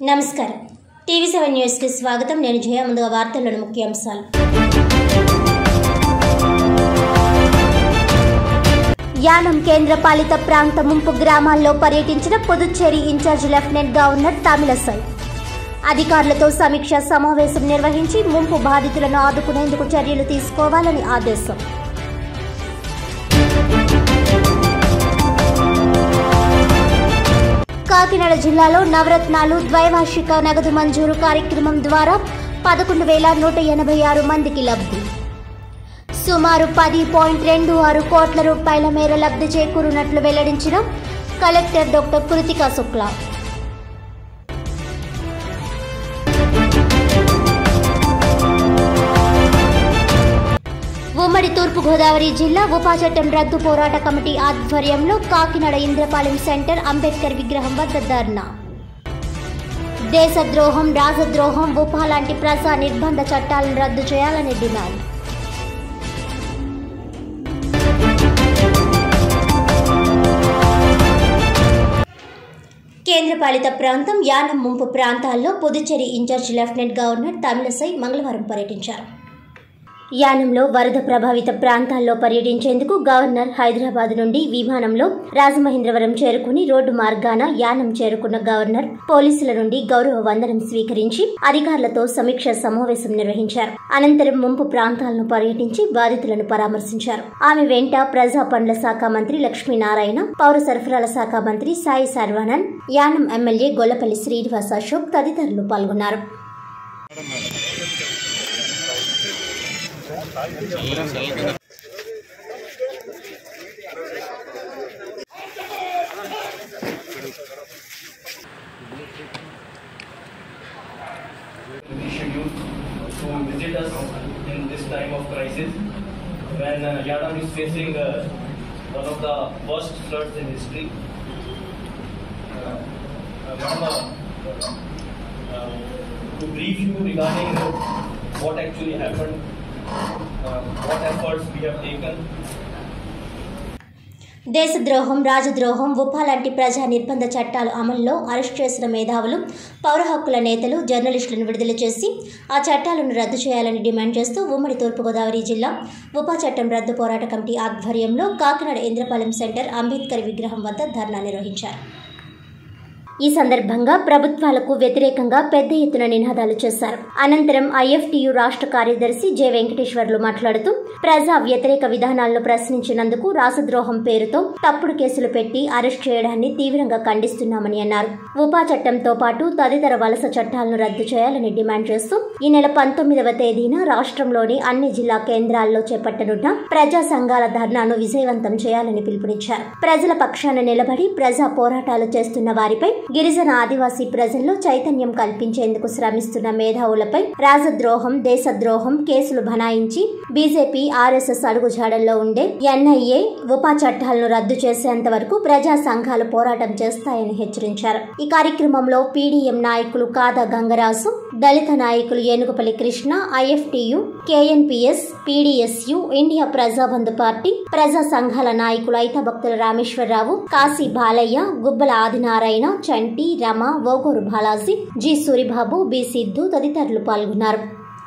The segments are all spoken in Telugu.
నమస్కారం టీవీ సెవెన్ న్యూస్కి స్వాగతం నేను జయ ముందుగా వార్తల్లోని ముఖ్యాంశాలు యానం కేంద్ర పాలిత ప్రాంత ముంపు గ్రామాల్లో పర్యటించిన Puducherry in-charge lieutenant governor Tamilisai అధికారులతో సమీక్ష సమావేశం నిర్వహించి ముంపు బాధితులను ఆదుకునేందుకు చర్యలు తీసుకోవాలని ఆదేశం కాకినాడ జిల్లాలో నవరత్నాలు ద్వైవార్షిక నగదు మంజూరు కార్యక్రమం ద్వారా పదకొండు వేల నూట ఎనభై ఆరు మందికి లబ్ధి సుమారు పది పాయింట్ రెండు ఆరు కోట్ల రూపాయల మేర లబ్ధి చేకూరునట్లు వెల్లడించిన కలెక్టర్ డాక్టర్ కృతికా శుక్లా ఉమ్మడి తూర్పుగోదావరి జిల్లా ఉపా చట్టం రద్దు పోరాట కమిటీ ఆధ్వర్యంలో కాకినాడ ఇంద్రపాలెం సెంటర్ అంబేద్కర్ విగ్రహం వద్ద ధర్నా దేశద్రోహం రాజద్రోహం ఉపా లాంటి ప్రజా నిర్బంధ చట్టాలను రద్దు చేయాలని డిమాండ్ కేంద్రపాలిత ప్రాంతం యానం ముంపు ప్రాంతాల్లో Puducherry in-charge lieutenant governor Tamilisai మంగళవారం పర్యటించారు యానంలో వరద ప్రభావిత ప్రాంతాల్లో పర్యటించేందుకు గవర్నర్ హైదరాబాద్ నుండి విమానంలో రాజమహేంద్రవరం చేరుకుని రోడ్డు మార్గాన యానం చేరుకున్న గవర్నర్ పోలీసుల నుండి గౌరవ వందనం స్వీకరించి అధికారులతో సమీక్ష సమావేశం నిర్వహించారు అనంతరం ముంపు ప్రాంతాలను పర్యటించి బాధితులను పరామర్శించారు ఆమె వెంట ప్రజా పనుల శాఖ మంత్రి లక్ష్మీనారాయణ పౌర సరఫరాల శాఖ మంత్రి సాయి సర్వానంద్ యానం ఎమ్మెల్యే గొల్లపల్లి శ్రీనివాస్ అశోక్ తదితరులు పాల్గొన్నారు appreciate you to visit us in this time of crisis when uh, Yadam is facing uh, one of the worst floods in history. Uh, uh, Ma'am, uh, uh, to brief you regarding what actually happened, uh, what efforts we have taken, దేశద్రోహం రాజద్రోహం ఉపా లాంటి ప్రజా నిర్బంధ చట్టాలు అమల్లో అరెస్ట్ చేసిన మేధావులు పౌర హక్కుల నేతలు జర్నలిస్టులను విడుదల చేసి ఆ చట్టాలను రద్దు చేయాలని డిమాండ్ చేస్తూ ఉమ్మడి తూర్పుగోదావరి జిల్లా ఉపా చట్టం రద్దు పోరాట కమిటీ ఆధ్వర్యంలో కాకినాడ ఇంద్రపాలెం సెంటర్ అంబేద్కర్ విగ్రహం వద్ద ధర్నా నిర్వహించారు ఈ సందర్భంగా ప్రభుత్వాలకు వ్యతిరేకంగా పెద్ద ఎత్తున నినాదాలు చేశారు అనంతరం ఐఎఫ్టియు రాష్ట్ర కార్యదర్శి జె వెంకటేశ్వర్లు మాట్లాడుతూ ప్రజా వ్యతిరేక విధానాలను ప్రశ్నించినందుకు రాసద్రోహం పేరుతో తప్పుడు కేసులు పెట్టి అరెస్ట్ చేయడాన్ని తీవ్రంగా ఖండిస్తున్నామని అన్నారు ఉపా చట్టంతో పాటు తదితర వలస చట్టాలను రద్దు చేయాలని డిమాండ్ చేస్తూ ఈ నెల పంతొమ్మిదవ తేదీన రాష్ట్రంలోని అన్ని జిల్లా కేంద్రాల్లో చేపట్టనున్న ప్రజా సంఘాల ధర్నాను విజయవంతం చేయాలని పిలుపునిచ్చారు ప్రజల పక్షాన నిలబడి ప్రజా పోరాటాలు చేస్తున్న వారిపై గిరిజన ఆదివాసీ ప్రజల్లో చైతన్యం కల్పించేందుకు శ్రమిస్తున్న మేధావులపై రాజద్రోహం దేశద్రోహం కేసులు బనాయించి బీజేపీ ఆర్ఎస్ఎస్ అడుగుజాడల్లో ఉండే ఎన్ఐఏ ఉపా చట్టాలను రద్దు చేసేంత వరకు ప్రజా సంఘాలు పోరాటం చేస్తాయని హెచ్చరించారు ఈ కార్యక్రమంలో పీడీఎం నాయకులు కాదా గంగరాజు దళిత నాయకులు Enugupalli Krishna IFTU KNPS PDSU India Prajabandhu party ప్రజా సంఘాల నాయకులు ఐతభక్తుల రామేశ్వరరావు కాశీ బాలయ్య గుబ్బల ఆదినారాయణ చంటి రమ ఓగూరు బాలాజీ జి సూరిబాబు బి సిద్ధు తదితరులు పాల్గొన్నారు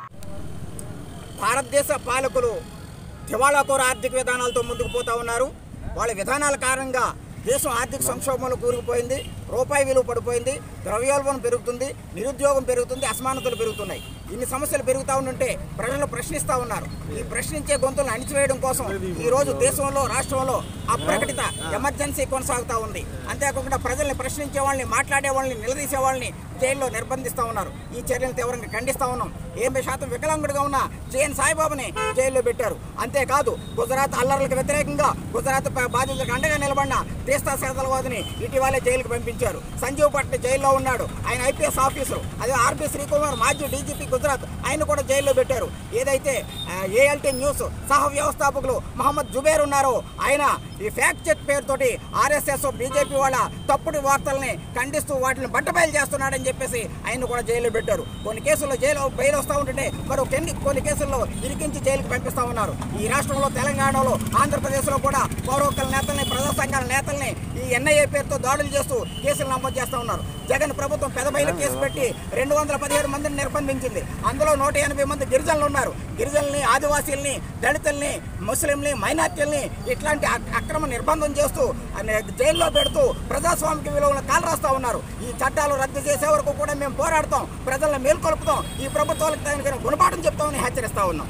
భారతదేశ పాలకులు దివాళాకోర ఆర్థిక విధానాలతో ముందుకు పోతా ఉన్నారు వాళ్ళ విధానాల కారణంగా దేశం ఆర్థిక సంక్షోభంలో కూరుకుపోయింది రూపాయి విలువ పడిపోయింది ద్రవ్యోల్బణం పెరుగుతుంది నిరుద్యోగం పెరుగుతుంది అసమానతలు పెరుగుతున్నాయి ఇన్ని సమస్యలు పెరుగుతూ ఉంటుంటే ప్రజలు ప్రశ్నిస్తూ ఉన్నారు ఈ ప్రశ్నించే గొంతులను అణిచివేయడం కోసం ఈ రోజు దేశంలో రాష్ట్రంలో అప్రకటిత ఎమర్జెన్సీ కొనసాగుతూ ఉంది అంతేకాకుండా ప్రజల్ని ప్రశ్నించే వాళ్ళని మాట్లాడే వాళ్ళని నిలదీసే వాళ్ళని జైల్లో నిర్బంధిస్తూ ఉన్నారు ఈ చర్యలు తీవ్రంగా ఖండిస్తూ ఉన్నాం ఎనభై శాతం వికలాంగుడిగా ఉన్న జేఎన్ సాయిబాబుని జైల్లో పెట్టారు అంతేకాదు గుజరాత్ అల్లర్లకు వ్యతిరేకంగా గుజరాత్ ప- బాధితులకు అండగా నిలబడిన తీస్తా సేతలవాదిని ఇటీవలే జైలుకు పంపించారు సంజీవ్ పట్ల జైల్లో ఉన్నాడు ఆయన ఐపీఎస్ ఆఫీసర్ అదే ఆర్పి శ్రీకుమార్ మాజీ డీజీపీ గుజరాత్ ఆయన కూడా జైల్లో పెట్టారు ఏదైతే ఏఎల్టీ న్యూస్ సహ వ్యవస్థాపకులు మహమ్మద్ జుబేర్ ఉన్నారో ఆయన ఈ ఫ్యాక్ట్ చెక్ పేరుతోటి ఆర్ఎస్ఎస్ బీజేపీ వాళ్ళ తప్పుడు వార్తల్ని ఖండిస్తూ వాటిని బట్టబయలు చేస్తున్నాడని అని చెప్పేసి ఆయన కూడా జైల్లో పెట్టారు కొన్ని కేసుల్లో జైలు బెయిల్ వస్తూ ఉంటుంటే మరో కొన్ని కొన్ని కేసుల్లో ఇరికించి జైలుకి పంపిస్తా ఉన్నారు ఈ రాష్ట్రంలో తెలంగాణలో ఆంధ్రప్రదేశ్లో కూడా పౌర హక్కుల నేతల్ని ప్రజా సంఘాల నేతల్ని ఈ ఎన్ఐఏ పేరుతో దాడులు చేస్తూ కేసులు నమోదు చేస్తూ ఉన్నారు జగన్ ప్రభుత్వం పెదబైలు కేసు పెట్టి రెండు వందల పదిహేడు మందిని నిర్బంధించింది అందులో నూట ఎనభై మంది గిరిజనులు ఉన్నారు గిరిజనుల్ని ఆదివాసీల్ని దళితుల్ని ముస్లింని మైనార్టీల్ని ఇట్లాంటి అక్- అక్రమ నిర్బంధం చేస్తూ అనే జైల్లో పెడుతూ ప్రజాస్వామిక విలువలను కాలరాస్తా ఉన్నారు ఈ చట్టాలు రద్దు చేసే వరకు కూడా మేము పోరాడతాం ప్రజలను మేల్కొల్పుతాం ఈ ప్రభుత్వాలకు తగిన గుణపాఠం చెప్తామని హెచ్చరిస్తా ఉన్నాం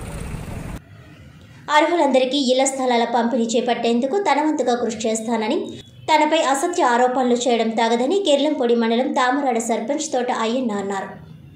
అర్హులందరికీ ఇళ్ల స్థలాల పంపిణీ చేపట్టేందుకు తన వంతుగా కృషి చేస్తానని తనపై అసత్య ఆరోపణలు చేయడం తగదని కెర్లంపొడి మండలం తామరాడ సర్పంచ్ తోట అయ్యన్న అన్నారు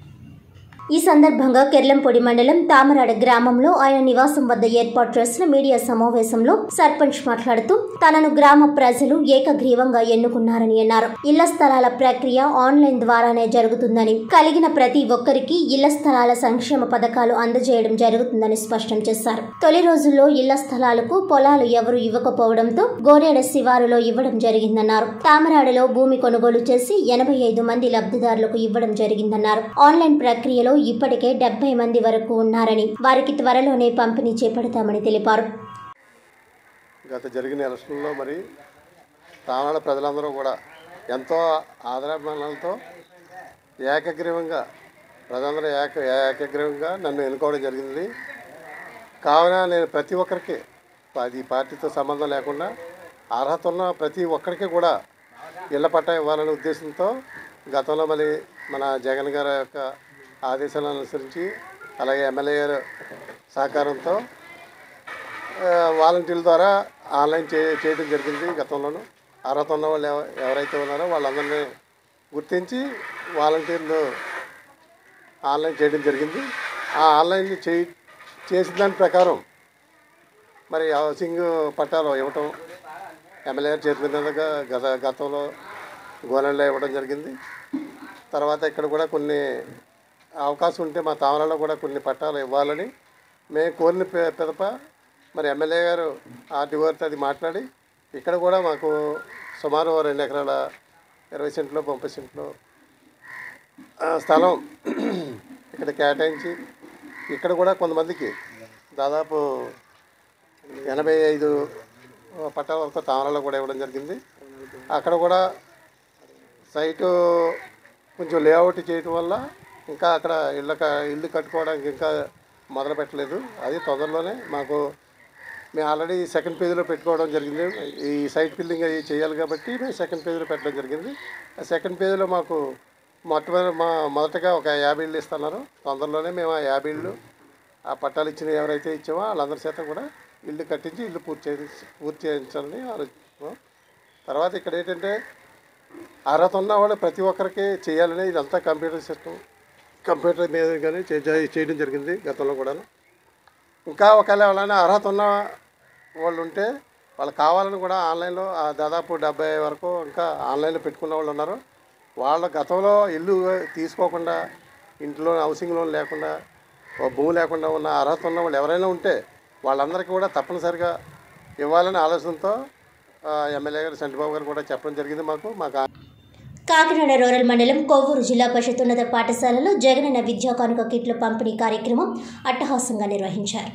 ఈ సందర్భంగా కెర్లంపొడి మండలం తామరాడ గ్రామంలో ఆయన నివాసం వద్ద ఏర్పాటు చేసిన మీడియా సమావేశంలో సర్పంచ్ మాట్లాడుతూ తనను గ్రామ ప్రజలు ఏకగ్రీవంగా ఎన్నుకున్నారని అన్నారు ఇళ్ల స్థలాల ప్రక్రియ ఆన్లైన్ ద్వారానే జరుగుతుందని కలిగిన ప్రతి ఒక్కరికి ఇళ్ల స్థలాల సంక్షేమ పథకాలు అందజేయడం జరుగుతుందని స్పష్టం చేశారు తొలి రోజుల్లో ఇళ్ల స్థలాలకు పొలాలు ఎవరు ఇవ్వకపోవడంతో గోరేడ శివారులో ఇవ్వడం జరిగిందన్నారు తామరాడలో భూమి కొనుగోలు చేసి ఎనభై ఐదు మంది లబ్ధిదారులకు ఇవ్వడం జరిగిందన్నారు ఆన్లైన్ ప్రక్రియలో ఇప్పటికే డెబ్బై మంది వరకు ఉన్నారని వారికి త్వరలోనే పంపిణీ చేపడతామని తెలిపారు గత జరిగిన ఎలక్షన్లో మరి తానాడ ప్రజలందరూ కూడా ఎంతో ఆదరాభిమానాలతో ఏకగ్రీవంగా ప్రజలందరూ ఏక ఏకగ్రీవంగా నన్ను ఎన్నుకోవడం జరిగింది కావున నేను ప్రతి ఒక్కరికి అది పార్టీతో సంబంధం లేకుండా అర్హత ఉన్న ప్రతి ఒక్కరికి కూడా ఇళ్ల పట్టా ఇవ్వాలనే ఉద్దేశంతో గతంలో మరి మన జగన్ గారి యొక్క ఆదేశాలను అనుసరించి అలాగే ఎమ్మెల్యే గారు సహకారంతో ఆ, వాలంటీర్ల ద్వారా ఆన్లైన్ చే చేయడం జరిగింది గతంలోనూ అర్హత ఉన్న వాళ్ళు ఎవ- ఎవరైతే ఉన్నారో వాళ్ళందరినీ గుర్తించి వాలంటీర్లు ఆన్లైన్ చేయడం జరిగింది ఆ ఆన్లైన్ చేయి చేసిన దాని ప్రకారం మరి హౌసింగ్ పట్టాలు ఇవ్వటం ఎమ్మెల్యే గారి చేతి మీదుగా గత గతంలో గోనెల్లో ఇవ్వడం జరిగింది తర్వాత ఇక్కడ కూడా కొన్ని అవకాశం ఉంటే మా తామరలో కూడా కొన్ని పట్టాలు ఇవ్వాలని మేము కోరిన పె- పిదప మరి ఎమ్మెల్యే గారు ఆర్టీఓ గారితో అది మాట్లాడి ఇక్కడ కూడా మాకు సుమారు ఓ రెండు ఎకరాల ఇరవై సెంట్లు ముప్పై సెంట్లు ఆ, స్థలం ఇక్కడ కేటాయించి ఇక్కడ కూడా కొంతమందికి దాదాపు ఎనభై ఐదు పట్టాల వరకు తామరలో కూడా ఇవ్వడం జరిగింది అక్కడ కూడా సైటు కొంచెం లేఅవుట్ చేయటం వల్ల ఇంకా అక్కడ ఇళ్ళ క- ఇల్లు కట్టుకోవడానికి ఇంకా మొదలు పెట్టలేదు అది తొందరలోనే మాకు మేము ఆల్రెడీ సెకండ్ పేజీలో పెట్టుకోవడం జరిగింది ఈ సైట్ బిల్డింగ్ అవి చేయాలి కాబట్టి మేము సెకండ్ పేజీలో పెట్టడం జరిగింది ఆ సెకండ్ పేజీలో మాకు మొట్టమొదటి మా మొదటగా ఒక యాభై ఇళ్ళు ఇస్తున్నారు తొందరలోనే మేము ఆ యాభై ఇళ్ళు ఆ పట్టాలు ఇచ్చిన ఎవరైతే ఇచ్చామో వాళ్ళందరి చేత కూడా ఇల్లు కట్టించి ఇల్లు పూర్తి చేయించి పూర్తి చేయించాలని ఆలోచిస్తున్నాం తర్వాత ఇక్కడ ఏంటంటే అర్హత ఉన్న వాళ్ళు ప్రతి ఒక్కరికి చేయాలని ఇదంతా కంప్యూటర్ సిస్టమ్ కంప్యూటర్ మీద కానీ చే- చే- చేయడం జరిగింది గతంలో కూడాను ఇంకా ఒకవేళ ఎవరైనా అర్హత ఉన్న వాళ్ళు ఉంటే వాళ్ళు కావాలని కూడా ఆన్లైన్లో ఆ దాదాపు డెబ్బై వరకు ఇంకా ఆన్లైన్లో పెట్టుకున్న వాళ్ళు ఉన్నారు వాళ్ళ గతంలో ఇల్లు తీసుకోకుండా ఇంట్లో హౌసింగ్ లోన్ లేకుండా ఓ భూమి లేకుండా ఉన్న అర్హత ఉన్న వాళ్ళు ఎవరైనా ఉంటే వాళ్ళందరికీ కూడా తప్పనిసరిగా ఇవ్వాలనే ఆలోచనతో ఆ, ఎమ్మెల్యే గారు చంద్రబాబు గారు కూడా చెప్పడం జరిగింది మాకు మాకు ఆ- కాకినాడ రూరల్ మండలం కొవ్వూరు జిల్లా పరిషత్ ఉన్నత పాఠశాలలో జగనన్న విద్యా కానుక కిట్ల పంపిణీ కార్యక్రమం అట్టహాసంగా నిర్వహించారు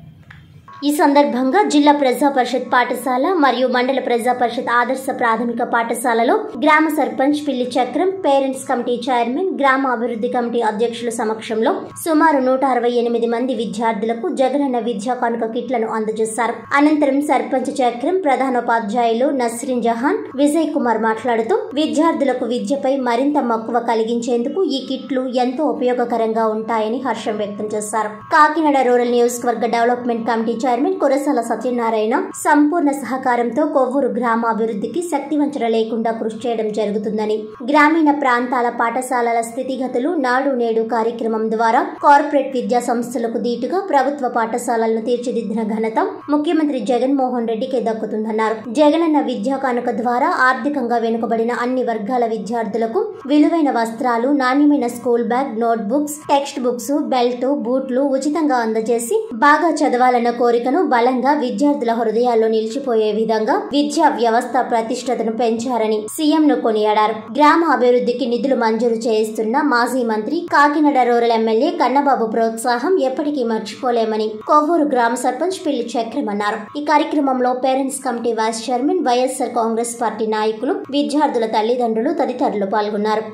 ఈ సందర్భంగా జిల్లా ప్రజా పరిషత్ పాఠశాల మరియు మండల ప్రజా పరిషత్ ఆదర్శ ప్రాథమిక పాఠశాలలో గ్రామ సర్పంచ్ పిల్లి చక్రం పేరెంట్స్ కమిటీ చైర్మన్ గ్రామ అభివృద్ధి కమిటీ అధ్యక్షుల సమక్షంలో సుమారు నూట అరవై ఎనిమిది మంది విద్యార్థులకు జగనన్న విద్యా కానుక కిట్లను అందజేశారు అనంతరం సర్పంచ్ చక్రం ప్రధానోపాధ్యాయులు నస్రిన్ జహాన్ విజయ్ కుమార్ మాట్లాడుతూ విద్యార్థులకు విద్యపై మరింత మక్కువ కలిగించేందుకు ఈ కిట్లు ఎంతో ఉపయోగకరంగా ఉంటాయని హర్షం వ్యక్తం చేశారు కాకినాడ రూరల్ నియోజకవర్గ development committee chairman Kurasala Satyanarayana సంపూర్ణ సహకారంతో కొవ్వూరు గ్రామ అభివృద్ధికి శక్తివంచన లేకుండా కృషి చేయడం జరుగుతుందని గ్రామీణ ప్రాంతాల పాఠశాలల స్థితిగతులు నాడు నేడు కార్యక్రమం ద్వారా కార్పొరేట్ విద్యా సంస్థలకు దీటుగా ప్రభుత్వ పాఠశాలలను తీర్చిదిద్దిన ఘనత ముఖ్యమంత్రి జగన్మోహన్ రెడ్డికి దక్కుతుందన్నారు జగనన్న విద్యా కానుక ద్వారా ఆర్థికంగా వెనుకబడిన అన్ని వర్గాల విద్యార్థులకు విలువైన వస్త్రాలు నాణ్యమైన school bag note books text books belt బూట్లు ఉచితంగా అందజేసి బాగా చదవాలన్న కోరిక కోరికను బలంగా విద్యార్థుల హృదయాల్లో నిలిచిపోయే విధంగా విద్యా వ్యవస్థ ప్రతిష్టతను పెంచారని సీఎంను కొనియాడారు గ్రామ అభివృద్ధికి నిధులు మంజూరు చేయిస్తున్న మాజీ మంత్రి కాకినాడ రూరల్ ఎమ్మెల్యే కన్నబాబు ప్రోత్సాహం ఎప్పటికీ మర్చిపోలేమని కొవ్వూరు గ్రామ సర్పంచ్ పిల్లి చక్రం అన్నారు ఈ కార్యక్రమంలో parents committee vice chairman YSR Congress party నాయకులు విద్యార్థుల తల్లిదండ్రులు తదితరులు పాల్గొన్నారు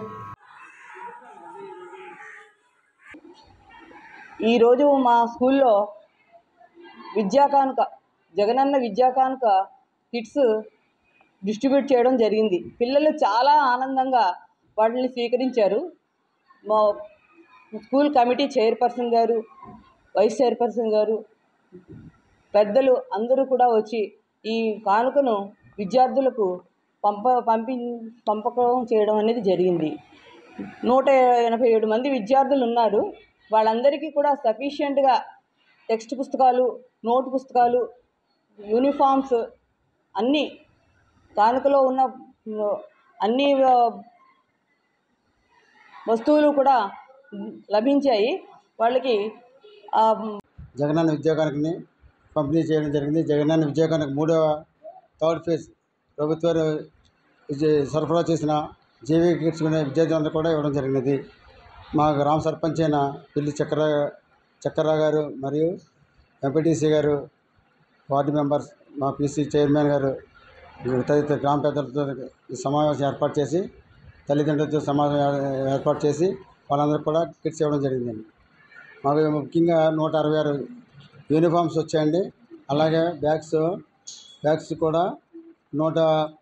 ఈరోజు మా స్కూల్లో విద్యాకానుక జగనన్న విద్యాకానుక కిట్స్ డిస్ట్రిబ్యూట్ చేయడం జరిగింది పిల్లలు చాలా ఆనందంగా వాటిని స్వీకరించారు మా స్కూల్ కమిటీ చైర్పర్సన్ గారు వైస్ చైర్పర్సన్ గారు పెద్దలు అందరూ కూడా వచ్చి ఈ కానుకను విద్యార్థులకు పంప పంపి పంపకం చేయడం అనేది జరిగింది నూట ఎనభై ఏడు మంది విద్యార్థులు ఉన్నారు వాళ్ళందరికీ కూడా సఫిషియెంట్గా టెక్స్ట్ పుస్తకాలు నోట్ పుస్తకాలు యూనిఫామ్స్ అన్నీ కానుకలో ఉన్న ఉమ్, అన్ని ఆ, వస్తువులు కూడా లభించాయి వాళ్ళకి ఆ, జగనన్న విద్యాకానికి పంపిణీ చేయడం జరిగింది జగనన్న విద్యాకానికి మూడవ థర్డ్ ఫేజ్ ప్రభుత్వాలు విజయ- సరఫరా చేసిన జేవీ కిట్స్ అనే విద్యార్థులందరూ కూడా ఇవ్వడం జరిగినది మా గ్రామ సర్పంచ్ అయిన పిల్లి చక్ర చక్రరావు గారు మరియు ఎంపీటీసీ గారు వార్డు మెంబర్స్ మా పీసీ చైర్మన్ గారు తదితర గ్రామ పెద్దలతో ఈ సమావేశం ఏర్పాటు చేసి తల్లిదండ్రులతో సమావేశం ఏర్పాటు చేసి వాళ్ళందరికీ కూడా కిట్స్ ఇవ్వడం జరిగిందండి మాకు ముఖ్యంగా నూట అరవై ఆరు యూనిఫామ్స్ వచ్చాయండి అలాగే బ్యాగ్స్ బ్యాగ్స్ కూడా నూట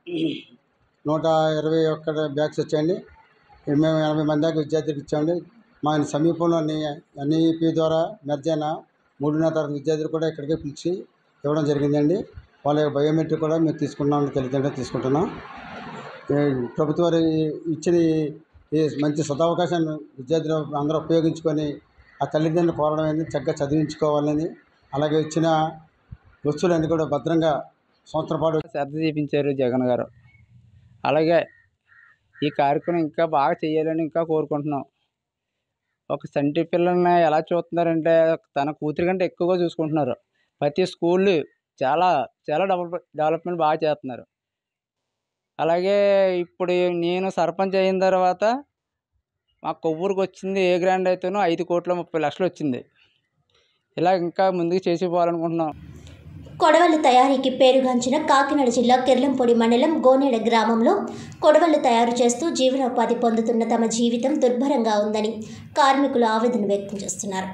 నూట ఇరవై ఒక్క బ్యాగ్స్ వచ్చాయండి మేము ఎనభై మంది దాకా విద్యార్థులకు ఇచ్చామండి మా సమీపంలోని ఎన్ఈపి ద్వారా మెర్జ్ అయిన మూడున్నర తరగతి విద్యార్థులు కూడా ఇక్కడికే పిలిచి ఇవ్వడం జరిగిందండి వాళ్ళ యొక్క బయోమెట్రిక్ కూడా మేము తీసుకున్నాం తల్లిదండ్రులు తీసుకుంటున్నాం ఈ ప్రభుత్వం వారు ఇచ్చిన ఈ- ఈ మంచి సదవకాశాన్ని విద్యార్థులు అందరూ ఉపయోగించుకొని ఆ తల్లిదండ్రులు కోరడం అనేది చక్కగా చదివించుకోవాలని అలాగే ఇచ్చిన వస్తువులన్నీ కూడా భద్రంగా సంవత్సరం పాటు శ్రద్ధ చూపించారు జగన్ గారు అలాగే ఈ కార్యక్రమం ఇంకా బాగా చేయాలని ఇంకా కోరుకుంటున్నాం ఒక సంటి పిల్లల్ని ఎలా చూస్తున్నారంటే తన కూతురి కంటే ఎక్కువగా చూసుకుంటున్నారు ప్రతి స్కూల్ చాలా చాలా డెవలప్ డెవలప్మెంట్ బాగా చేస్తున్నారు అలాగే ఇప్పుడు నేను సర్పంచ్ అయిన తర్వాత మా కొవ్వూరుకి వచ్చింది ఏ గ్రాండ్ అయితేనో ఐదు కోట్ల ముప్పై లక్షలు వచ్చింది ఇలా ఇంకా ముందుకు చేసి పోవాలనుకుంటున్నాం కొడవళ్ళు తయారీకి పేరుగాంచిన కాకినాడ జిల్లా కిర్లంపొడి మండలం గోనేడ గ్రామంలో కొడవళ్ళు తయారు చేస్తూ జీవనోపాధి పొందుతున్న తమ జీవితం దుర్భరంగా ఉందని కార్మికులు ఆవేదన వ్యక్తం చేస్తున్నారు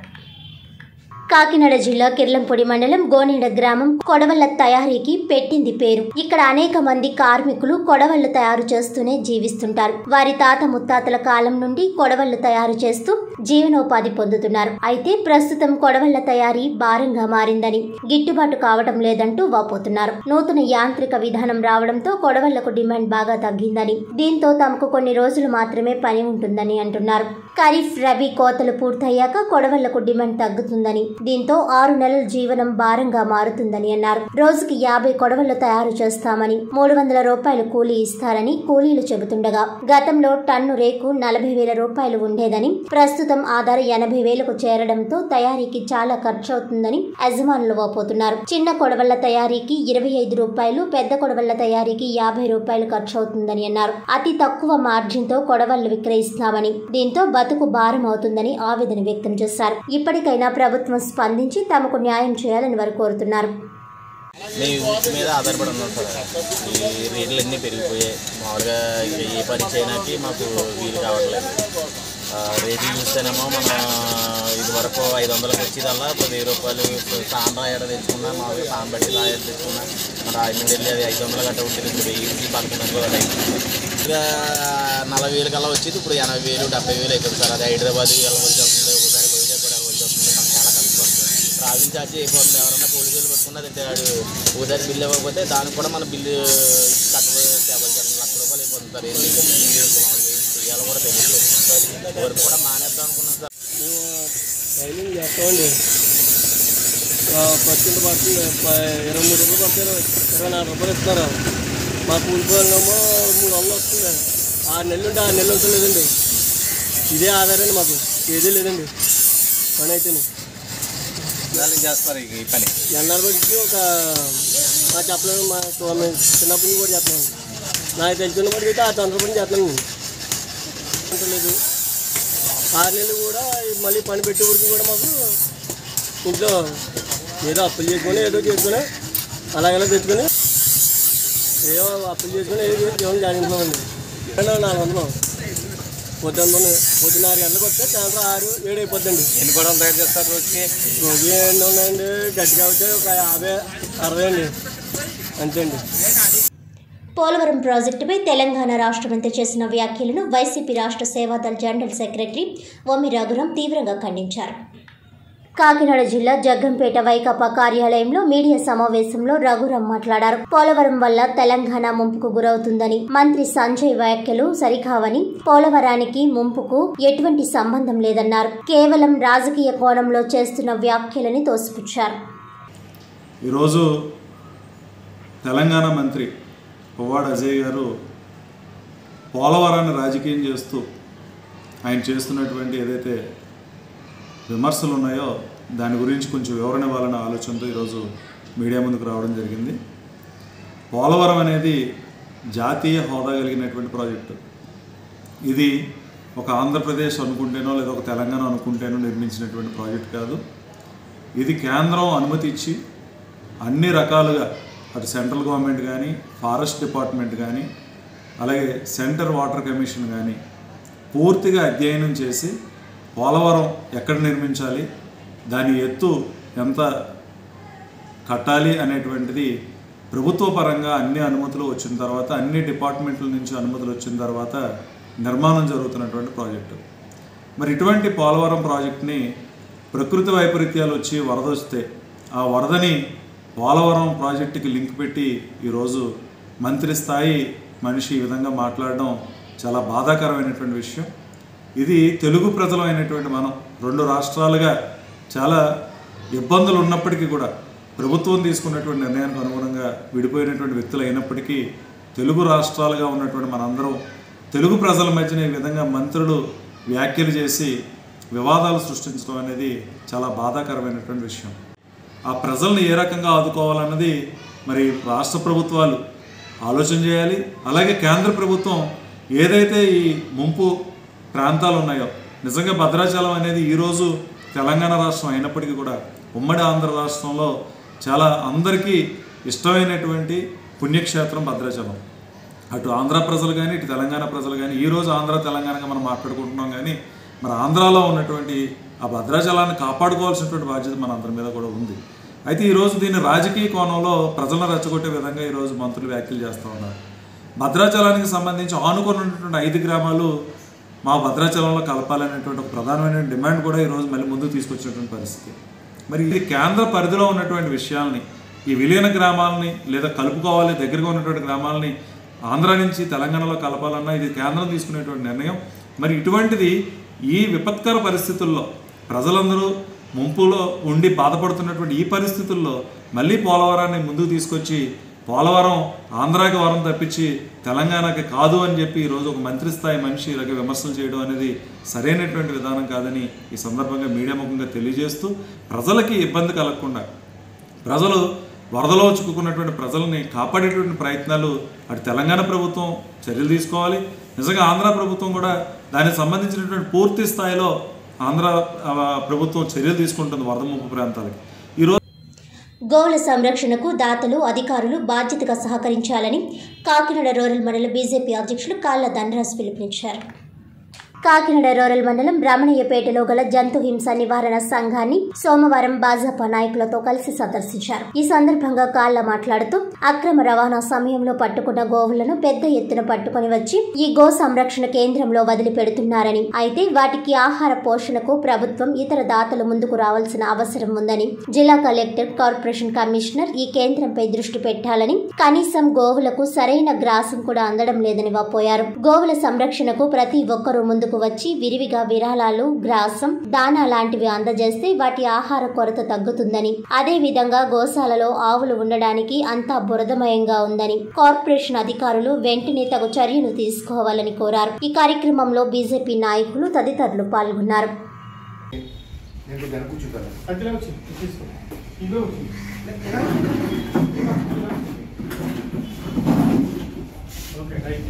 కాకినాడ జిల్లా కిర్లంపొడి మండలం గోనేడ గ్రామం కొడవళ్ల తయారీకి పెట్టింది పేరు ఇక్కడ అనేక మంది కార్మికులు కొడవళ్లు తయారు చేస్తూనే జీవిస్తుంటారు వారి తాత ముత్తాతల కాలం నుండి కొడవళ్లు తయారు చేస్తూ జీవనోపాధి పొందుతున్నారు అయితే ప్రస్తుతం కొడవళ్ల తయారీ భారంగా మారిందని గిట్టుబాటు కావడం లేదంటూ వాపోతున్నారు నూతన యాంత్రిక విధానం రావడంతో కొడవళ్లకు డిమాండ్ బాగా తగ్గిందని దీంతో తమకు కొన్ని రోజులు మాత్రమే పని ఉంటుందని అంటున్నారు ఖరీఫ్ రబీ కోతలు పూర్తయ్యాక కొడవళ్లకు డిమాండ్ తగ్గుతుందని దీంతో ఆరు నెలల జీవనం భారంగా మారుతుందని అన్నారు రోజుకి యాభై కొడవళ్లు తయారు చేస్తామని మూడు వందల రూపాయలు కూలీ ఇస్తారని కూలీలు చెబుతుండగా గతంలో టన్ను రేకు నలభై వేల రూపాయలు ఉండేదని ప్రస్తుతం ఆధార్ ఎనభై వేలకు చేరడంతో తయారీకి చాలా ఖర్చు అవుతుందని యజమానులు వాపోతున్నారు చిన్న కొడవళ్ల తయారీకి ఇరవై ఐదు రూపాయలు పెద్ద కొడవళ్ల తయారీకి యాభై రూపాయలు ఖర్చు అవుతుందని అన్నారు అతి తక్కువ మార్జిన్ తో కొడవళ్లు విక్రయిస్తామని దీంతో బతుకు భారం అవుతుందని ఆవేదన వ్యక్తం చేశారు ఇప్పటికైనా ప్రభుత్వం స్పందించి తమకు న్యాయం చేయాలని వారు కోరుతున్నారు మీ వీటి మీద ఆధారపడి ఉన్నాం సార్ ఈ రేట్లు అన్నీ పెరిగిపోయాయి మామూలుగా ఇక ఏ పని చేయడానికి మాకు వీలు కావట్లేదు ఆ, రేట్లు చూస్తేనేమో మన ఇది వరకు ఐదు వందలకు వచ్చేదల్లా ఇప్పుడు వెయ్యి రూపాయలు సాన్ రాయడ తెచ్చుకున్నా మామూలుగా సాన్ బట్టి రాయడ తెచ్చుకున్నా మన రాజమండ్రి వెళ్ళి అది ఐదు వందల గంట ఉంటుంది ఇప్పుడు వెయ్యి పదకొండు వందలు అది అయిపోయింది ఇక నలభై వేలు కల్లా వచ్చేది ఇప్పుడు ఎనభై వేలు డెబ్బై వేలు అయిపోయింది సార్ అది హైదరాబాద్ వెళ్ళవలసి వస్తుంది ఒకసారి వైజాగ్ కూడా వెళ్ళవలసి వస్తుంది మాకు చాలా కష్టపడుతుంది ట్రావెలింగ్ ఛార్జ్ అయిపోతుంది ఎవరన్నా పోలీసులు పట్టుకున్నది అంటే వాడు ఒకసారి బిల్లు ఇవ్వకపోతే దానికి కూడా మన బిల్లు కట్టబోయే తేవాలి సార్ లక్ష రూపాయలు అయిపోతుంది సార్ ఏంటి చేయాలో కూడా తెలియదు వర్క్ కూడా మానేద్దాం అనుకున్నాం సార్ ట్రైనింగ్ చేస్తామండి ఖర్చు ఎంత పడుతుంది ప- ఇరవై మూడు రూపాయలు పడతారు ఇరవై నాలుగు రూపాయలు ఇస్తున్నారు మా కూలిపోయినేమో మూడు వందలు వస్తుంది ఆరు నెలలు ఉంటే ఆరు నెలలు ఉంటలేదండి ఇదే ఆధారండి మాకు ఏదీ లేదండి పని అయితేనే ఇవాళ చేస్తారు ఈ- ఈ పని ఎన్నాళ్ళ బట్టి ఒక మా చెప్పలేదు మా మేము చిన్నప్పటి నుంచి కూడా చేస్తున్నాను నాకు తెలిసిన బట్టి అయితే ఆ తొందరపడి చేస్తున్నాను అంటలేదు ఆరు నెలలు కూడా మళ్ళీ పని పెట్టే వరకు కూడా మాకు ఇంట్లో ఏదో అప్పులు చేసుకొని ఏదో చేసుకొని అలాగలా తెచ్చుకొని ఏదో అప్పులు చేసుకొని ఏదో చేసి జీవనం జాగించామండి నాలుగు వందలు పొద్దున్న పొద్దున్న ఆరు గంటలకు వస్తే సాయంత్రం ఆరు ఏడు అయిపోద్దండి ఎన్ని కూడా తయారు చేస్తారు రోజుకి రోజు ఎన్ని ఉన్నాయండి గట్టిగా అయితే ఒక యాభై అరవై అండి అంతే అండి పోలవరం ప్రాజెక్టుపై తెలంగాణ రాష్ట్ర మంత్రి చేసిన వ్యాఖ్యలను వైసీపీ రాష్ట్ర సేవాదల్ జనరల్ సెక్రటరీ వమ్మి రఘురాం తీవ్రంగా ఖండించారు కాకినాడ జిల్లా జగ్గంపేట వైకాపా కార్యాలయంలో మీడియా సమావేశంలో రఘురాం మాట్లాడారు పోలవరం వల్ల తెలంగాణ ముంపుకు గురవుతుందని మంత్రి సంజయ్ వ్యాఖ్యలు సరికావని పోలవరానికి ముంపుకు ఎటువంటి సంబంధం లేదన్నారు కేవలం రాజకీయ కోణంలో చేస్తున్న వ్యాఖ్యలని తోసిపుచ్చారు ఈరోజు తెలంగాణ మంత్రి పువ్వాడ అజయ్ గారు పోలవరాన్ని రాజకీయం చేస్తూ ఆయన చేస్తున్నటువంటి ఏదైతే విమర్శలు ఉన్నాయో దాని గురించి కొంచెం వివరణ ఇవ్వాలనే ఆలోచనతో ఈరోజు మీడియా ముందుకు రావడం జరిగింది పోలవరం అనేది జాతీయ హోదా కలిగినటువంటి ప్రాజెక్టు ఇది ఒక ఆంధ్రప్రదేశ్ అనుకుంటేనో లేదా ఒక తెలంగాణ అనుకుంటేనో నిర్మించినటువంటి ప్రాజెక్ట్ కాదు ఇది కేంద్రం అనుమతి ఇచ్చి అన్ని రకాలుగా అటు సెంట్రల్ గవర్నమెంట్ కానీ ఫారెస్ట్ డిపార్ట్మెంట్ కానీ అలాగే సెంటర్ వాటర్ కమిషన్ కానీ పూర్తిగా అధ్యయనం చేసి పోలవరం ఎక్కడ నిర్మించాలి దాని ఎత్తు ఎంత కట్టాలి అనేటువంటిది ప్రభుత్వ పరంగా అన్ని అనుమతులు వచ్చిన తర్వాత అన్ని డిపార్ట్మెంట్ల నుంచి అనుమతులు వచ్చిన తర్వాత నిర్మాణం జరుగుతున్నటువంటి ప్రాజెక్టు మరి ఇటువంటి పోలవరం ప్రాజెక్ట్ని ప్రకృతి వైపరీత్యాలు వచ్చి వరద వస్తే ఆ వరదని పోలవరం ప్రాజెక్టుకి లింక్ పెట్టి ఈరోజు మంత్రి స్థాయి మనిషి ఈ విధంగా మాట్లాడడం చాలా బాధాకరమైనటువంటి విషయం ఇది తెలుగు ప్రజలమైనటువంటి మనం రెండు రాష్ట్రాలుగా చాలా ఇబ్బందులు ఉన్నప్పటికీ కూడా ప్రభుత్వం తీసుకున్నటువంటి నిర్ణయానికి అనుగుణంగా విడిపోయినటువంటి వ్యక్తులు అయినప్పటికీ తెలుగు రాష్ట్రాలుగా ఉన్నటువంటి మనందరం తెలుగు ప్రజల మధ్యన ఈ విధంగా మంత్రులు వ్యాఖ్యలు చేసి వివాదాలు సృష్టించడం అనేది చాలా బాధాకరమైనటువంటి విషయం ఆ ప్రజల్ని ఏ రకంగా ఆదుకోవాలన్నది మరి రాష్ట్ర ప్రభుత్వాలు ఆలోచన చేయాలి అలాగే కేంద్ర ప్రభుత్వం ఏదైతే ఈ ముంపు ప్రాంతాలు ఉన్నాయో నిజంగా భద్రాచలం అనేది ఈరోజు తెలంగాణ రాష్ట్రం అయినప్పటికీ కూడా ఉమ్మడి ఆంధ్ర రాష్ట్రంలో చాలా అందరికీ ఇష్టమైనటువంటి పుణ్యక్షేత్రం భద్రాచలం అటు ఆంధ్ర ప్రజలు కానీ ఇటు తెలంగాణ ప్రజలు కానీ ఈరోజు ఆంధ్ర తెలంగాణగా మనం మాట్లాడుకుంటున్నాం కానీ మరి ఆంధ్రాలో ఉన్నటువంటి ఆ భద్రాచలాన్ని కాపాడుకోవాల్సినటువంటి బాధ్యత మన అందరి మీద కూడా ఉంది అయితే ఈరోజు దీన్ని రాజకీయ కోణంలో ప్రజలను రెచ్చగొట్టే విధంగా ఈరోజు మంత్రులు వ్యాఖ్యలు చేస్తూ ఉన్నారు భద్రాచలానికి సంబంధించి ఆనుకొని ఉన్నటువంటి ఐదు గ్రామాలు మా భద్రాచలంలో కలపాలనేటువంటి ఒక ప్రధానమైన డిమాండ్ కూడా ఈరోజు మళ్ళీ ముందుకు తీసుకొచ్చినటువంటి పరిస్థితి మరి ఇది కేంద్ర పరిధిలో ఉన్నటువంటి విషయాల్ని ఈ విలీన గ్రామాలని లేదా కలుపుకోవాలి దగ్గరగా ఉన్నటువంటి గ్రామాలని ఆంధ్ర నుంచి తెలంగాణలో కలపాలన్నా ఇది కేంద్రం తీసుకునేటువంటి నిర్ణయం మరి ఇటువంటిది ఈ విపత్కర పరిస్థితుల్లో ప్రజలందరూ ముంపులో ఉండి బాధపడుతున్నటువంటి ఈ పరిస్థితుల్లో మళ్ళీ పోలవరాన్ని ముందుకు తీసుకొచ్చి పోలవరం ఆంధ్రాకి వరం తప్పించి తెలంగాణకి కాదు అని చెప్పి ఈరోజు ఒక మంత్రి స్థాయి మనిషి ఇలాగ విమర్శలు చేయడం అనేది సరైనటువంటి విధానం కాదని ఈ సందర్భంగా మీడియా ముఖంగా తెలియజేస్తూ ప్రజలకి ఇబ్బంది కలగకుండా ప్రజలు వరదలో చిక్కుకున్నటువంటి ప్రజల్ని కాపాడేటువంటి ప్రయత్నాలు అటు తెలంగాణ ప్రభుత్వం చర్యలు తీసుకోవాలి నిజంగా ఆంధ్ర ప్రభుత్వం కూడా దానికి సంబంధించినటువంటి పూర్తి స్థాయిలో ఆంధ్ర ఆ, ప్రభుత్వం చర్యలు తీసుకుంటుంది వరద ముంపు ప్రాంతాలకి ఈరోజు గోవుల సంరక్షణకు దాతలు అధికారులు బాధ్యతగా సహకరించాలని కాకినాడ రూరల్ మండల బీజేపీ అధ్యక్షులు కాళ్ళ ధనరాజ్ పిలుపునిచ్చారు కాకినాడ రూరల్ మండలం రమణయ్యపేటలో గల జంతు హింస నివారణ సంఘాన్ని సోమవారం భాజపా నాయకులతో కలిసి సందర్శించారు ఈ సందర్భంగా కాళ్ళ మాట్లాడుతూ అక్రమ రవాణా సమయంలో పట్టుకున్న గోవులను పెద్ద ఎత్తున పట్టుకొని వచ్చి ఈ గో సంరక్షణ కేంద్రంలో వదిలిపెడుతున్నారని అయితే వాటికి ఆహార పోషణకు ప్రభుత్వం ఇతర దాతలు ముందుకు రావాల్సిన అవసరం ఉందని జిల్లా కలెక్టర్ కార్పొరేషన్ కమిషనర్ ఈ కేంద్రంపై దృష్టి పెట్టాలని కనీసం గోవులకు సరైన గ్రాసం కూడా అందడం లేదని వాపోయారు గోవుల సంరక్షణకు ప్రతి ఒక్కరూ ముందుకు వచ్చి విరివిగా విరాళాలు గ్రాసం దానా లాంటివి అందజేస్తే వాటి ఆహార కొరత తగ్గుతుందని అదే విధంగా గోశాలలో ఆవులు ఉండడానికి అంతా బురదమయంగా ఉందని కార్పొరేషన్ అధికారులు వెంటనే తగు చర్యలు తీసుకోవాలని కోరారు ఈ కార్యక్రమంలో బీజేపీ నాయకులు తదితరులు పాల్గొన్నారు నేను దాన్ని కూర్చుంటాను అందులో వచ్చింది తీసుకో ఇదో వచ్చింది ఓకే రైట్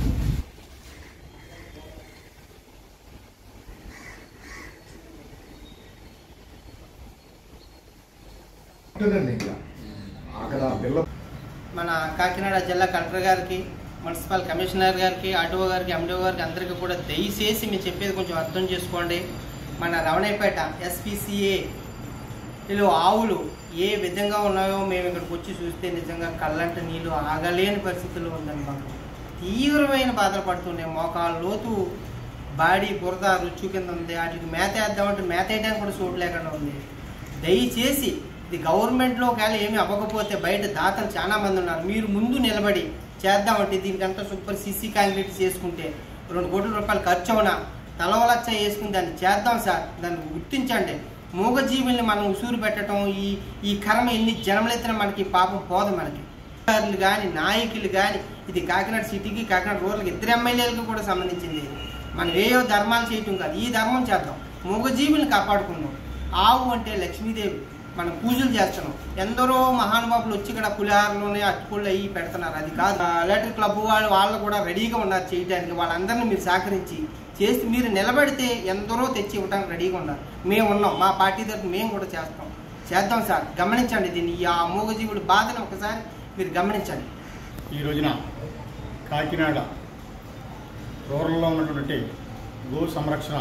ఉంటుందండి ఇంకా అక్కడ పిల్ల మన కాకినాడ జిల్లా కలెక్టర్ గారికి మున్సిపల్ కమిషనర్ గారికి ఆర్టీఓ గారికి ఎండిఓ గారికి అందరికీ కూడా దయచేసి మీరు చెప్పేది కొంచెం అర్థం చేసుకోండి మన రవణయ్యపేట ఎస్పీసీఏ వీళ్ళు ఆవులు ఏ విధంగా ఉన్నాయో మేము ఇక్కడికి వచ్చి చూస్తే నిజంగా కళ్ళంట నీళ్ళు ఆగలేని పరిస్థితుల్లో ఉందండి మాకు తీవ్రమైన బాధలు పడుతున్నాయి మోకాలు లోతు బాడీ బురద రుచి కింద ఉంది వాటికి మేత వేద్దామంటే మేత వేయడానికి కూడా చోటు లేకుండా ఉంది దయచేసి ఇది గవర్నమెంట్లో ఒకవేళ ఏమీ అవ్వకపోతే బయట దాతలు చాలా మంది ఉన్నారు మీరు ముందు నిలబడి చేద్దామంటే దీనికంతా సూపర్ సీసీ కాంక్రీట్ చేసుకుంటే రెండు కోట్ల రూపాయలు ఖర్చు అవునా తలవ లక్ష వేసుకుని దాన్ని చేద్దాం సార్ దాన్ని గుర్తించండి మూగజీవుల్ని మనం ఉసూరు పెట్టడం ఈ ఈ కర్మ ఎన్ని జన్మలెత్తిన మనకి పాపం పోదు మనకి అధికారులు కానీ నాయకులు కానీ ఇది కాకినాడ సిటీకి కాకినాడ రూరల్కి ఇద్దరు ఎమ్మెల్యేలకు కూడా సంబంధించింది మనం ఏయో ధర్మాలు చేయటం కాదు ఈ ధర్మం చేద్దాం మూగజీవుల్ని కాపాడుకుందాం ఆవు అంటే లక్ష్మీదేవి మనం పూజలు చేస్తున్నాం ఎందరో మహానుభావులు వచ్చి ఇక్కడ పులిహారలోనే అట్టుపుళ్ళు అయ్యి పెడుతున్నారు అది కాదు ఎలక్ట్రిక్ క్లబ్ వాళ్ళు వాళ్ళు కూడా రెడీగా ఉన్నారు చేయడానికి వాళ్ళందరినీ మీరు సహకరించి చేసి మీరు నిలబడితే ఎందరో తెచ్చి ఇవ్వడానికి రెడీగా ఉన్నారు మేము ఉన్నాం మా పార్టీ తరఫున మేము కూడా చేస్తాం చేద్దాం సార్ గమనించండి దీన్ని ఈ ఆ మూగజీవుడి బాధను ఒకసారి మీరు గమనించండి ఈ రోజున కాకినాడ రూరల్లో ఉన్నటువంటి గో సంరక్షణ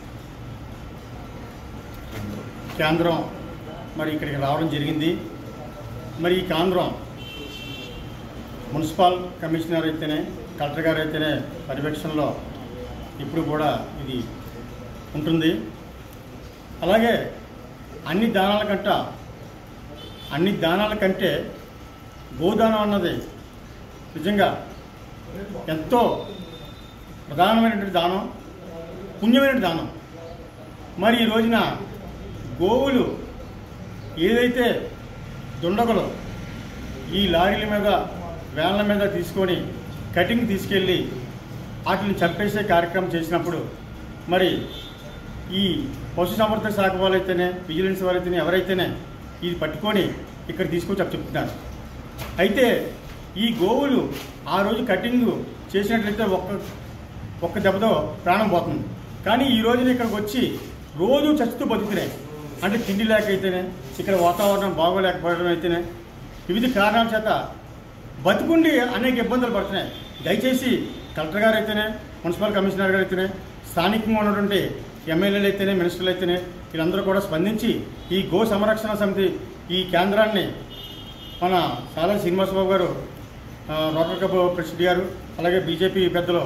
కేంద్రం మరి ఇక్కడికి రావడం జరిగింది మరి ఈ కేంద్రం మున్సిపల్ కమిషనర్ అయితేనే కలెక్టర్ గారు అయితేనే పర్యవేక్షణలో ఇప్పుడు కూడా ఇది ఉంటుంది అలాగే అన్ని దానాల కంట అన్ని దానాల కంటే గోదానం అన్నది నిజంగా ఎంతో ప్రధానమైనటువంటి దానం పుణ్యమైన దానం మరి ఈ రోజున గోవులు ఏదైతే దుండగలు ఈ లారీల మీద వ్యాన్ల మీద తీసుకొని కటింగ్ తీసుకెళ్ళి వాటిని చంపేసే కార్యక్రమం చేసినప్పుడు మరి ఈ పశు సంవర్ధక శాఖ వాళ్ళైతేనే విజిలెన్స్ వాళ్ళైతేనే ఎవరైతేనే ఇది పట్టుకొని ఇక్కడ తీసుకొచ్చి అప్పు చెప్తున్నారు అయితే ఈ గోవులు ఆ రోజు కటింగ్ చేసినట్లయితే ఒక్క ఒక్క దెబ్బతో ప్రాణం పోతుంది కానీ ఈ రోజున ఇక్కడికి వచ్చి రోజు చచ్చుతూ బతుకుతున్నాయి అంటే తిండి లేక అయితేనే ఇక్కడ వాతావరణం బాగోలేకపోవడం అయితేనే వివిధ కారణాల చేత బతుకుండి అనేక ఇబ్బందులు పడుతున్నాయి దయచేసి కలెక్టర్ గారు అయితేనే మున్సిపల్ కమిషనర్ గారు అయితేనే స్థానికంగా ఉన్నటువంటి ఎమ్మెల్యేలు అయితేనే మినిస్టర్లు అయితేనే వీళ్ళందరూ కూడా స్పందించి ఈ గో సంరక్షణ సమితి ఈ కేంద్రాన్ని మన సాలా శ్రీనివాసబాబు గారు ఆ, రోటరీ క్లబ్ ప్రెసిడెంట్ గారు అలాగే బీజేపీ పెద్దలు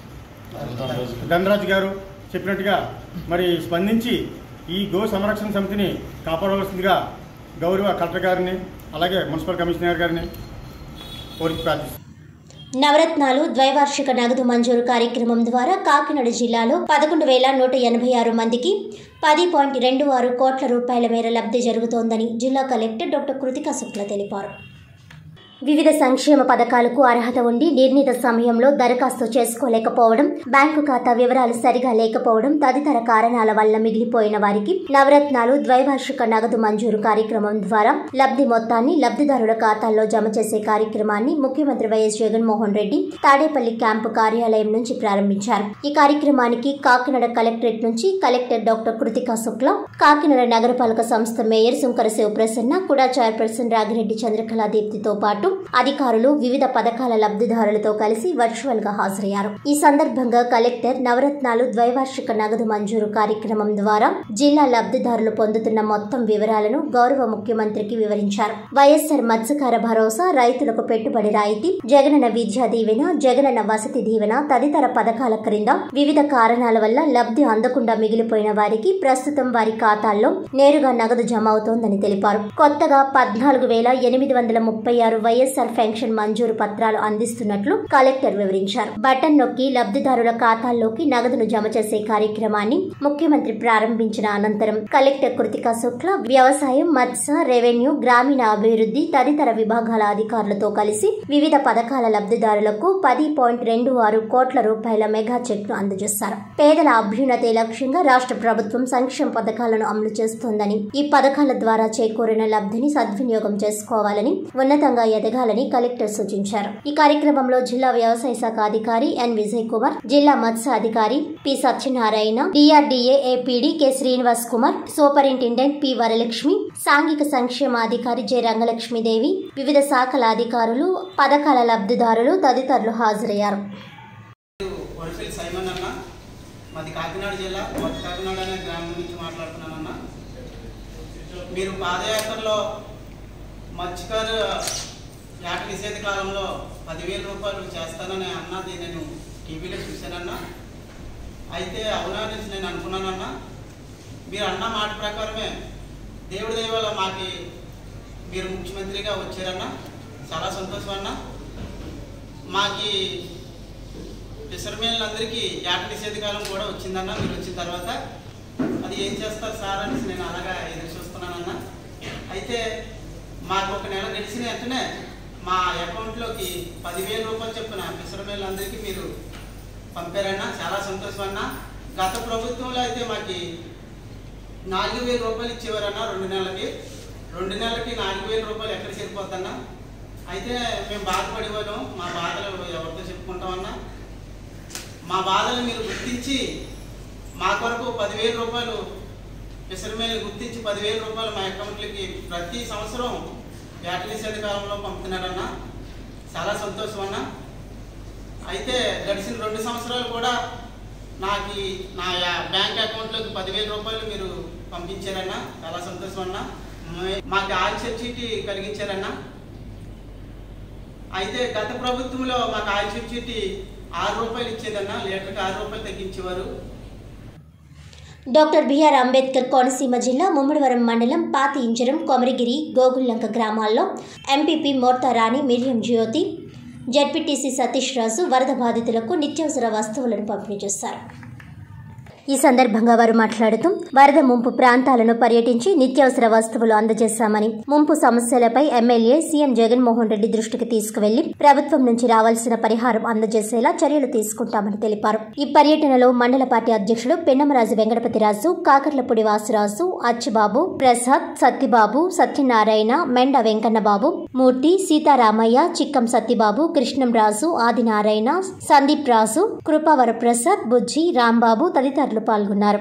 ధనరాజు గారు చెప్పినట్టుగా మరి స్పందించి ఈ గో సంరక్షణ సమితిని కాపాడవలసిందిగా గౌరవ కలెక్టర్ గారిని అలాగే మున్సిపల్ కమిషనర్ గారిని కోరి ప్రార్థిస్తున్నాను నవరత్నాలు ద్వైవార్షిక నగదు మంజూరు కార్యక్రమం ద్వారా కాకినాడ జిల్లాలో పదకొండు వేల నూట ఎనభై ఆరు మందికి పది పాయింట్ రెండు ఆరు కోట్ల రూపాయల మేర లబ్ధి జరుగుతోందని జిల్లా కలెక్టర్ డాక్టర్ కృతికా శుక్ల తెలిపారు వివిధ సంక్షేమ పథకాలకు అర్హత ఉండి నిర్ణీత సమయంలో దరఖాస్తు చేసుకోలేకపోవడం బ్యాంకు ఖాతా వివరాలు సరిగా లేకపోవడం తదితర కారణాల వల్ల మిగిలిపోయిన వారికి నవరత్నాలు ద్వైవార్షిక నగదు మంజూరు కార్యక్రమం ద్వారా లబ్ధి మొత్తాన్ని లబ్ధిదారుల ఖాతాల్లో జమ చేసే కార్యక్రమాన్ని ముఖ్యమంత్రి వైఎస్ జగన్మోహన్ రెడ్డి తాడేపల్లి క్యాంపు కార్యాలయం నుంచి ప్రారంభించారు ఈ కార్యక్రమానికి కాకినాడ కలెక్టరేట్ నుంచి కలెక్టర్ డాక్టర్ కృతికా శుక్ల కాకినాడ నగరపాలక సంస్థ మేయర్ సుంకర శివప్రసన్న కూడా చైర్పర్సన్ రాగిరెడ్డి చంద్రకళా దీప్తితో పాటు అధికారులు వివిధ పథకాల లబ్ధిదారులతో కలిసి వర్చువల్ గా హాజరయ్యారు ఈ సందర్భంగా కలెక్టర్ నవరత్నాలు ద్వైవార్షిక నగదు మంజూరు కార్యక్రమం ద్వారా జిల్లా లబ్ధిదారులు పొందుతున్న మొత్తం వివరాలను గౌరవ ముఖ్యమంత్రికి వివరించారు వైఎస్ఆర్ మత్స్యకార భరోసా రైతులకు పెట్టుబడి రాయితీ జగనన్న విద్యా దీవెన జగనన్న వసతి దీవెన తదితర పథకాల క్రింద వివిధ కారణాల వల్ల లబ్ధి అందకుండా మిగిలిపోయిన వారికి ప్రస్తుతం వారి ఖాతాల్లో నేరుగా నగదు జమ అవుతోందని తెలిపారు కొత్తగా పద్నాలుగు వేల ఎనిమిది వందల ముప్పై ఆరు వైఎస్ వైఎస్ఆర్ పెన్షన్ మంజూరు పత్రాలు అందిస్తున్నట్లు కలెక్టర్ వివరించారు బటన్ నొక్కి లబ్ధిదారుల ఖాతాల్లోకి నగదును జమ చేసే కార్యక్రమాన్ని ముఖ్యమంత్రి ప్రారంభించిన అనంతరం కలెక్టర్ కృతికా శుక్ల వ్యవసాయం మత్స్య రెవెన్యూ గ్రామీణ అభివృద్ధి తదితర విభాగాల అధికారులతో కలిసి వివిధ పథకాల లబ్ధిదారులకు పది పాయింట్ రెండు ఆరు కోట్ల రూపాయల మెగా చెక్ ను అందజేశారు పేదల అభ్యున్నతే లక్ష్యంగా రాష్ట్ర ప్రభుత్వం సంక్షేమ పథకాలను అమలు చేస్తోందని ఈ పథకాల ద్వారా చేకూరిన లబ్ధిని సద్వినియోగం చేసుకోవాలని ఉన్నతంగా ఎదగాలని కలెక్టర్ సూచించారు ఈ కార్యక్రమంలో జిల్లా వ్యవసాయ శాఖ అధికారి ఎన్ విజయ్ కుమార్ జిల్లా మత్స్య అధికారి P Satyanarayana DRDA APD K Srinivas Kumar superintendent P Varalakshmi సాంఘిక సంక్షేమ అధికారి జె రంగలక్ష్మీదేవి వివిధ శాఖల అధికారులు పథకాల లబ్ధిదారులు తదితరులు హాజరయ్యారు వరసల్ సైమన్ అన్న మాది కాకినాడ జిల్లా కొత్త కాకినాడ అనే గ్రామం నుంచి మాట్లాడుతున్నానన్న మీరు పాదయాత్రలో మత్స్యకారు యాట నిషేధ కాలంలో పదివేల రూపాయలు చేస్తానని అన్నది నేను టీవీలో చూశానన్నా అయితే అవునా అనేసి నేను అనుకున్నానన్నా మీరు అన్న మాట ప్రకారమే దేవుడి దయ వల్ల మాకి మీరు ముఖ్యమంత్రిగా వచ్చారన్నా చాలా సంతోషం అన్న మాకి ఫిషర్మెన్లందరికీ యాట నిషేధ కాలం కూడా వచ్చిందన్న మీరు వచ్చిన తర్వాత అది ఏం చేస్తారు సార్ అనేసి నేను అలాగా ఎదురు చూస్తున్నానన్న అయితే మాకు ఒక నెల గడిచిన వెంటనే మా అకౌంట్లోకి పదివేల రూపాయలు చొప్పున ఫిషర్మెన్లందరికీ మీరు పంపారన్న చాలా సంతోషం అన్న గత ప్రభుత్వంలో అయితే మాకు నాలుగు వేల రూపాయలు ఇచ్చేవారన్న రెండు నెలలకి రెండు నెలలకి నాలుగు వేల రూపాయలు ఎక్కడ సరిపోద్దన్నా అయితే మేము బాధపడేవాళ్ళం మా బాధలు ఎవరితో చెప్పుకుంటామన్నా మా బాధలు మీరు గుర్తించి మా కొరకు పదివేల రూపాయలు ఫిషర్మెన్ గుర్తించి పదివేల రూపాయలు మా అకౌంట్లకి ప్రతి సంవత్సరం వేట నిషేధ కాలంలో పంపుతున్నారన్న చాలా సంతోషం అన్న అయితే గడిచిన రెండు సంవత్సరాలు కూడా నాకు ఈ- నా యా- బ్యాంక్ అకౌంట్లోకి పదివేల రూపాయలు మీరు పంపించారన్న చాలా సంతోషం అన్న మే- మాకు ఆల్చర్ చీటీ కలిగించారన్న అయితే గత ప్రభుత్వంలో మాకు ఆల్చర్ చీటీ ఆరు రూపాయలు ఇచ్చేదన్న లీటర్కి ఆరు రూపాయలు తగ్గించేవారు డాక్టర్ బిఆర్ అంబేద్కర్ కోనసీమ జిల్లా ముమ్మడివరం మండలం పాతి ఇంజరం కొమరిగిరి గోగుల్లంక గ్రామాల్లో ఎంపీపీ మోర్తారాణి మిరియం జ్యోతి జడ్పీటీసీ సతీష్ రాజు వరద బాధితులకు నిత్యావసర వస్తువులను పంపిణీ చేశారు ఈ సందర్భంగా వారు మాట్లాడుతూ వరద ముంపు ప్రాంతాలను పర్యటించి నిత్యావసర వస్తువులు అందజేశామని ముంపు సమస్యలపై ఎమ్మెల్యే సీఎం జగన్మోహన్ రెడ్డి దృష్టికి తీసుకువెళ్లి ప్రభుత్వం నుంచి రావాల్సిన పరిహారం అందజేసేలా చర్యలు తీసుకుంటామని తెలిపారు ఈ పర్యటనలో మండల పార్టీ అధ్యక్షుడు పెన్నమరాజు వెంకటపతిరాజు కాకర్లపూడి వాసురాజు అచ్చిబాబు ప్రసాద్ సత్యబాబు సత్యనారాయణ మెండ వెంకన్నబాబు మూర్తి సీతారామయ్య చిక్కం సత్యబాబు కృష్ణంరాజు ఆదినారాయణ సందీప్ రాజు కృపావర ప్రసాద్ బుజ్జి రాంబాబు తదితరులు పాల్గొన్నారు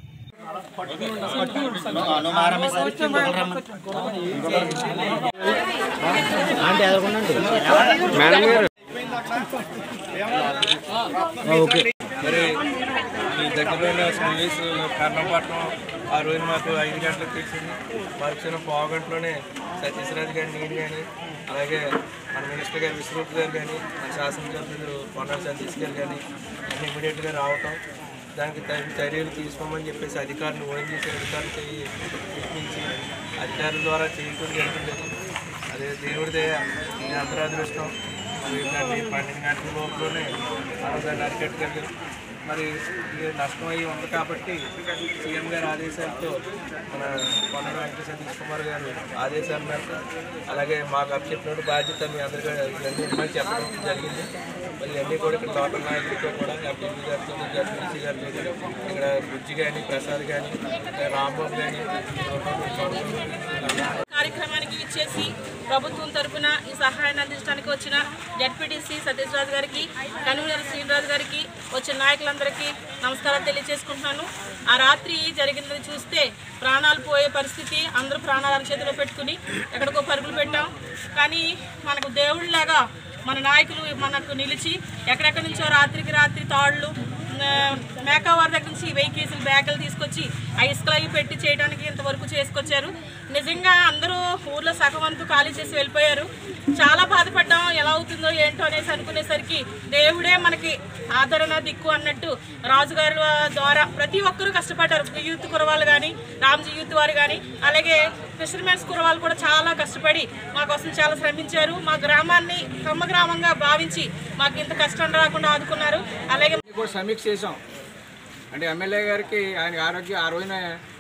మరి ఈ దగ్గరలో స్కూల్స్ కర్ణపట్నం ఆ రోజు మాకు ఐదు గంటలకు తెలిసింది మరుక్షణ పావు గంటలోనే సతీష్ రాజు గారు నేను కానీ అలాగే మన మినిస్టర్ గారు విశ్వరూప్ గారు కానీ మన శాసనసభ్యులు కొండల సతీష్ గారు కానీ అన్ని ఇమీడియట్గా రావటం దానికి తగిన చర్యలు తీసుకోమని చెప్పేసి అధికారులు ఓన్ చేసే అధికారులు చేయి పిలిపించి అధికారుల ద్వారా చేయకూడదు జరుగుతుంది అదే దేవుడి దయ ఇది అందరూ అదృష్టం మరి ఇలాంటి పన్నెండు గంటల లోపలనే మనం దాన్ని అరికట్టగలిగాం మరి ఇది నష్టం అయ్యి ఉంది కాబట్టి సీఎం గారి ఆదేశాలతో మన కొండ వెంకట సతీష్ కుమార్ గారు ఆదేశాల మేరకు అలాగే మాకు అప్పచెప్పినట్టు బాధ్యత మీ అందరికీ ఇవన్నీ ఇమ్మని చెప్పడం జరిగింది మరి ఇవన్నీ కూడా ఇక్కడ లోకల్ నాయకులతో కూడా ఎంపీ గారితో జడ్పీసీ గారితో ఇక్కడ బుజ్జి కానీ ప్రసాద్ కానీ రాంబాబు కానీ కార్యక్రమానికి ఇచ్చేసి ప్రభుత్వం తరపున ఈ సహాయాన్ని అందించడానికి వచ్చిన జడ్పీటీసీ సతీష్ రాజు గారికి కన్వీనర్ శ్రీనిరాజు గారికి వచ్చిన నాయకులందరికీ నమస్కారాలు తెలియజేసుకుంటున్నాను ఆ రాత్రి జరిగినది చూస్తే ప్రాణాలు పోయే పరిస్థితి అందరూ ప్రాణాలు చేతిలో పెట్టుకుని ఎక్కడికో పరుగులు పెట్టాం కానీ మనకు దేవుళ్ళలాగా మన నాయకులు మనకు నిలిచి ఎక్కడెక్కడి నుంచో రాత్రికి రాత్రి తాళ్ళు ఆ, మేకావారి దగ్గర నుంచి వెయ్యి కేసులు బ్యాగులు తీసుకొచ్చి ఆ ఇసుకలు అవి పెట్టి చేయడానికి ఇంతవరకు చేసుకొచ్చారు నిజంగా అందరూ ఊర్లో సగం వంతు ఖాళీ చేసి వెళ్ళిపోయారు చాలా బాధపడ్డాం ఎలా అవుతుందో ఏంటో అనేసి అనుకునేసరికి దేవుడే మనకి ఆదరణ దిక్కు అన్నట్టు రాజుగారి ద్వారా ప్రతి ఒక్కరూ కష్టపడ్డారు యూత్ కురవాళ్ళు కానీ రామ్జీ యూత్ వారు కానీ అలాగే ఫిషర్మెన్స్ కురవాళ్ళు కూడా చాలా కష్టపడి మా కోసం చాలా శ్రమించారు మా గ్రామాన్ని కమ్మ గ్రామంగా భావించి మాకు ఇంత కష్టం రాకుండా ఆదుకున్నారు అలాగే ఇది కూడా సమీక్ష చేసాం అంటే ఎమ్మెల్యే గారికి ఆయన ఆరోగ్యం అరవైన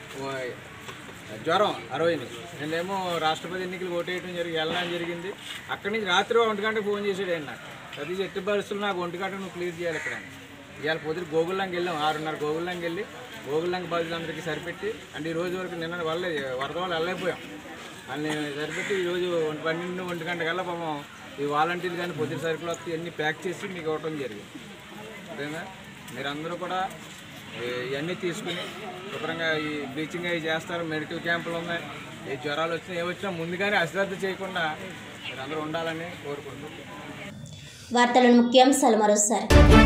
జ్వరం అరవైని నేనేమో రాష్ట్రపతి ఎన్నికలు ఓటేయడం జరిగి వెళ్ళడం జరిగింది అక్కడి నుంచి రాత్రి ఒంటి గంటకు ఫోన్ చేసాడు ఆయన నాకు ప్రతి ఎట్టి పరిస్థితులు నాకు ఒంటి గంట నువ్వు క్లియర్ చేయాలి ఇక్కడ అని. ఇవాళ పొద్దున గోగుల్లంకి వెళ్ళాం ఆరున్నర గోగుల్లంకి వెళ్ళి గోగుల్లంకి బాధితులందరికీ సరిపెట్టి అంటే ఈ రోజు వరకు నిన్న వల్ల వరద వల్ల వెళ్ళలేకపోయాం వాళ్ళని సరిపెట్టి ఈరోజు ఒంటి పన్నెండు ఒంటి గంట కల్లా పాపం ఈ వాలంటీర్లు కానీ పొద్దున సరుకులు వస్తే అన్నీ ప్యాక్ చేసి మీకు ఇవ్వటం జరిగింది అదేనా మీరందరూ కూడా ఈ- ఇవన్నీ తీసుకుని శుభ్రంగా ఈ బ్లీచింగ్ అవి చేస్తారు మెడికల్ క్యాంపులు ఉన్నాయి ఏ జ్వరాలు వచ్చినా ఏ వచ్చినా ముందుగానే అశ్రద్ధ చేయకుండా మీరందరూ ఉండాలని కోరుకుంటున్నాం వార్తలను ముఖ్యాంశాలు మరోసారి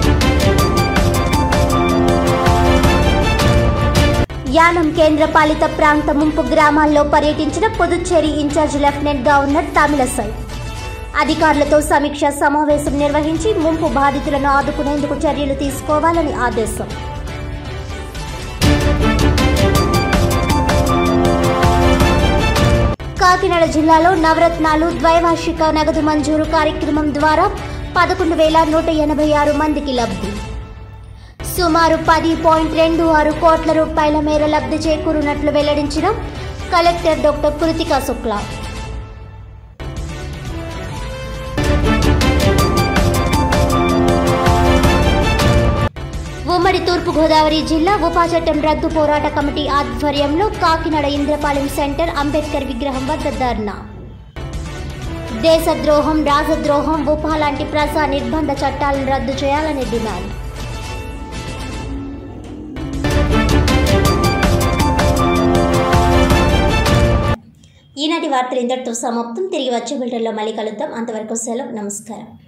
యానం కేంద్రపాలిత ప్రాంత ముంపు గ్రామాల్లో పర్యటించిన Puducherry in-charge lieutenant governor Tamilisai అధికారులతో సమీక్ష సమావేశం నిర్వహించి ముంపు బాధితులను ఆదుకునేందుకు చర్యలు తీసుకోవాలని ఆదేశం కాకినాడ జిల్లాలో నవరత్నాలు ద్వైవార్షిక నగదు మంజూరు కార్యక్రమం ద్వారా పదకొండు వేల నూట ఎనభై ఆరు మందికి లబ్ధి సుమారు పది పాయింట్ రెండు ఆరు కోట్ల రూపాయల మేర లబ్ధి చేకూరునట్లు వెల్లడించిన కలెక్టర్ డాక్టర్ కృతికా శుక్లా ఉమ్మడి తూర్పుగోదావరి జిల్లా ఉపా చట్టం రద్దు పోరాట కమిటీ ఆధ్వర్యంలో కాకినాడ ఇంద్రపాలెం సెంటర్ అంబేద్కర్ విగ్రహం వద్ద ధర్నా దేశద్రోహం రాజద్రోహం ఉపా లాంటి ప్రజా నిర్బంధ చట్టాలను రద్దు చేయాలని డిమాండ్ ఈనాటి వార్తలు ఇంతటితో సమాప్తం తిరిగి వచ్చే బిల్టర్లో మళ్ళీ కలుద్దాం అంతవరకు సెలవు నమస్కారం